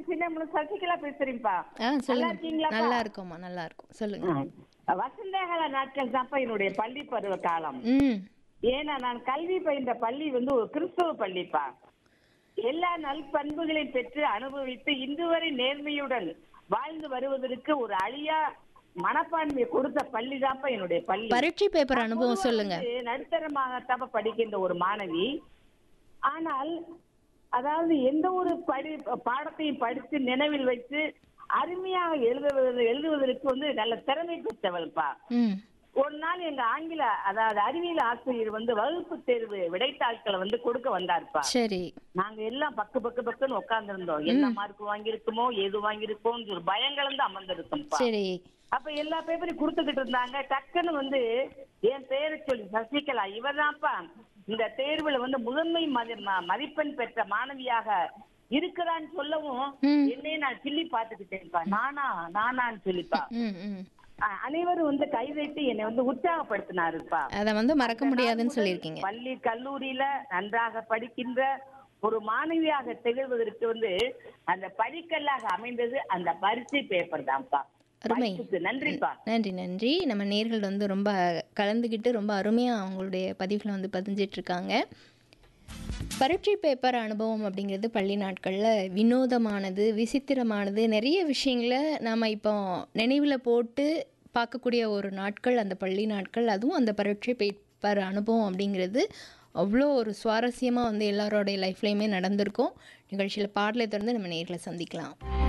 சின்ன சசிகலா பேசுறீங்கப்பா ஆ நல்லா சொல்லுங்க இருக்கீங்களாப்பா? நல்லா இருக்கோம்மா நல்லா இருக்கும் சொல்லுங்க வசந்தகால நாட்கள் தான்ப்பா என்னுடைய பள்ளி பருவ காலம் ம் ஏன்னா நான் கல்வி பயின்ற பள்ளி வந்து ஒரு கிறிஸ்தவ பள்ளிப்பா எல்லா நல்பண்புகளையும் பெற்று அனுபவித்து இன்று வரை நேர்மையுடன் வாழ்ந்து வருவதற்கு ஒரு அழியா மனப்பான்மையை கொடுத்த பள்ளி தான்ப்பா என்னுடைய பள்ளி பரீட்சை பேப்பர் அனுபவம் பொதுவா சொல்லுங்க வந்து நடுத்தரமாகத்தான் படிக்கின்ற ஒரு மாணவி ஆனால் அதாவது எந்த ஒரு படி பாடத்தையும் படித்து நினைவில் வைத்து அருமையாக எழுதுவது எழுதுவதற்கு வந்து நல்ல திறமை பெற்றவள்ப்பா ம் ஒரு நாள் எங்க ஆங்கில அதாவது அறிவியல் ஆசிரியர் வந்து வகுப்பு தேர்வு விடைத்தாள்களை வந்து கொடுக்க வந்தாருப்பா சரி நாங்க எல்லாம் பக்கு பக்கு பக்குன்னு உட்கார்ந்து இருந்தோம் என்ன மார்க் வாங்கியிருக்குமோ ஏது வாங்கியிருக்கோம்னு ஒரு பயங்கலந்து அமர்ந்திருக்கோம்ப்பா சரி அப்ப எல்லா பேப்பரையும் கொடுத்துக்கிட்டு இருந்தாங்க டக்குன்னு வந்து என் பேரை சொல்லி சசிகலா இவர்தான்ப்பா இந்த தேர்வுல வந்து முதன்மை மதி- ம- மதிப்பெண் பெற்ற மாணவியாக இருக்கிறான்னு சொல்லவும் ம். என்னையே நான் கிள்ளி பாத்துக்கிட்டேன்ப்பா நானா நானான்னு சொல்லிப்பா ம் ம் அ- அனைவரும் வந்து கைதட்டி என்னை வந்து உற்சாகப்படுத்தினாருப்பா அதை வந்து மறக்க முடியாதுன்னு சொல்லியிருக்கீங்க பள்ளி கல்லூரியில நன்றாக படிக்கின்ற ஒரு மாணவியாக திகழ்வதற்கு வந்து அந்த படிக்கல்லாக அமைந்தது அந்த பரீட்சை பேப்பர் தான்ப்பா அருமை. வாய்ப்புக்கு நன்றிப்பா நன்றி நன்றி நம்ம நேர்கள் வந்து ரொம்ப கலந்துக்கிட்டு ரொம்ப அருமையாக அவங்களுடைய பதிவுகளை வந்து பதிஞ்சிட்டு இருக்காங்க பரீட்சை பேப்பர் அனுபவம் அப்படிங்கிறது பள்ளி நாட்களில் வினோதமானது விசித்திரமானது நிறைய விஷயங்களை நாம் இப்போ நினைவில் போட்டு பார்க்கக்கூடிய ஒரு நாட்கள் அந்த பள்ளி நாட்கள் அதுவும் அந்த பரீட்சை பேப்பர் அனுபவம் அப்படிங்கிறது அவ்வளோ ஒரு சுவாரஸ்யமாக வந்து எல்லாரோடைய லைஃப்லேயுமே நடந்திருக்கும் நிகழ்ச்சியில் பாடலை தொடர்ந்து நம்ம நேர்களை சந்திக்கலாம்